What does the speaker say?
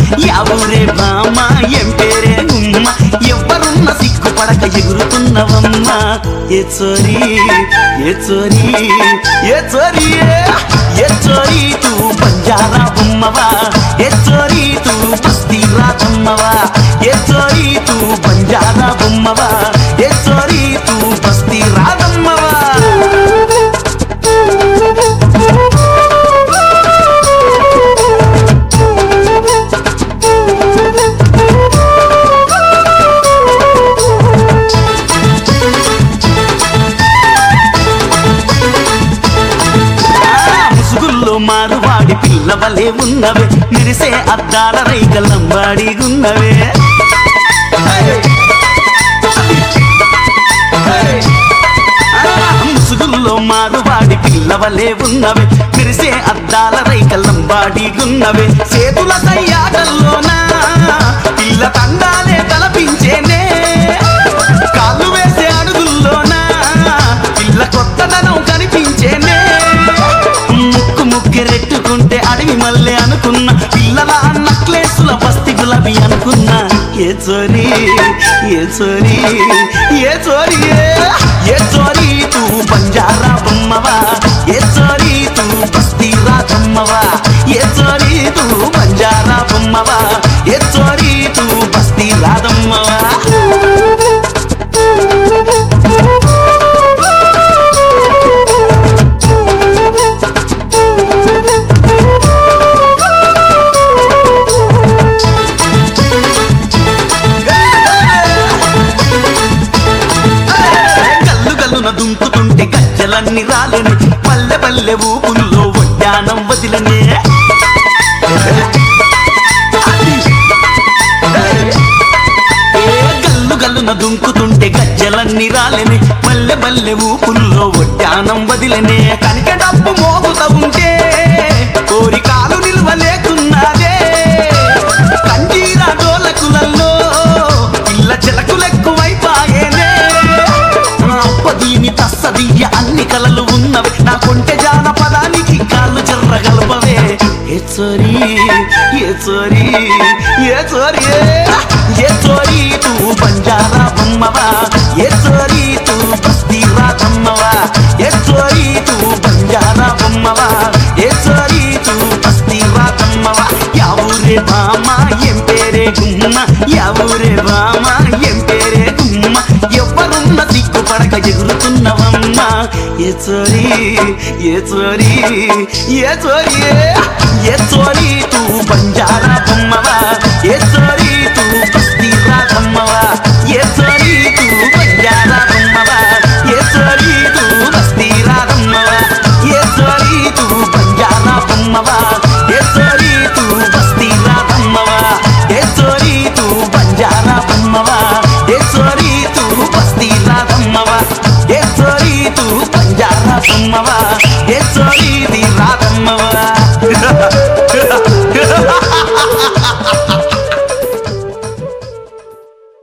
యావూరే బామ్మ ఎం పేరే ఉమ్మ ఎవరున్న సిగ్గుపడక ఎగురుతున్నవమ్మ ఏ చోరీ ఏ చోరీ ఏ చోరీ ఏ చోరీ తూ బంజారా బొమ్మవా ఏ చోరీ తూ బస్తీ రాజమ్మవా ఏ చోరీ తూ బంజారా బొమ్మవా ఏ చోరీ తూ బస్తీ రాజమ్మవా ఆ ముసుగుల్లో మారువాడి పిల్లవలే ఉన్నవే మెరిసే అద్దాల రైకలంబాడి ఉన్నవే ముసుగుల్లో మారువాడి పిల్లవలే ఉన్నవే మెరిసే అద్దాల రైకలంబాడి ఉన్నవే చేతుల సయ్యాటల్లోనా పిల్ల తండాలే తలపించేనే కాళ్ళు వేసే అడుగుల్లోనా పిల్ల కొత్తదనం కనిపించేనే ముక్కు ముక్కెరెట్టుకుంటే అడవి మల్లె అనుకున్న పిల్లల నక్లేసుల బస్తి గులాబీ అనుకున్నా ఏ చోరీ ఏ చోరీ ఏ చోరీ ఏ చోరీ తూ బంజారా బొమ్మవా ఏ చోరీ తూ బస్తీ రాజమ్మవా ఏ చోరీ తూ బంజారా బొమ్మవా ఏ చోరీ తూ బస్తీ రాధమ్మవా గల్లు గల్లున దుంకుతుంటే గజ్జలన్నీ రాలని పల్లె పల్లె ఊపుల్లో వడ్డానం వదిలనే ఏ గల్లు గల్లున దుంకుతుంటే గజ్జలన్నీ రాలని పల్లె పల్లె ఊపుల్లో వడ్డానం వదిలనే కనిక డబ్బు మోగుతా ఉంటే కోరికాలు నిల్వ లేకున్నాదే కంజీరా డోలకులలో పిల్ల చిలకులెక్కువైపాయేనే అప్ప దీని తస్సదియ్య అన్ని కలలు ఉన్నవి నా కొంటె జానపదానికి కాళ్ళు చెర్రగలపవే ఏ చోరీ ఏ చోరీ ఏ చోరీ ఏ చోరీ తూ బంజారా బొమ్మవా ఏ చోరీ తూ బస్తీ రాజమ్మవా ఏ చోరీ తూ బంజారా బొమ్మవా ఏ చోరీ తూ బస్తీ రాజమ్మవా యావూరే బామ ఎం పేరే గుమ్మ యావూరే బామ ఎం పేరే గుమ్మ ఎవరున్న సిగ్గుపడక ఎగురుతున్నవమ్మ ఏ చోరీ ఏ చోరీ ఏ చోరీ ఏ చోరీ తూ బంజారా బొమ్మవా ఏ చోరీ తూ బస్తీ రాజమ్మవా ఏ చోరీ తూ బంజారా బొమ్మవా ఏ చోరీ తూ బస్తీ రాజమ్మవా ఏ చోరీ తూ బంజారా బొమ్మవా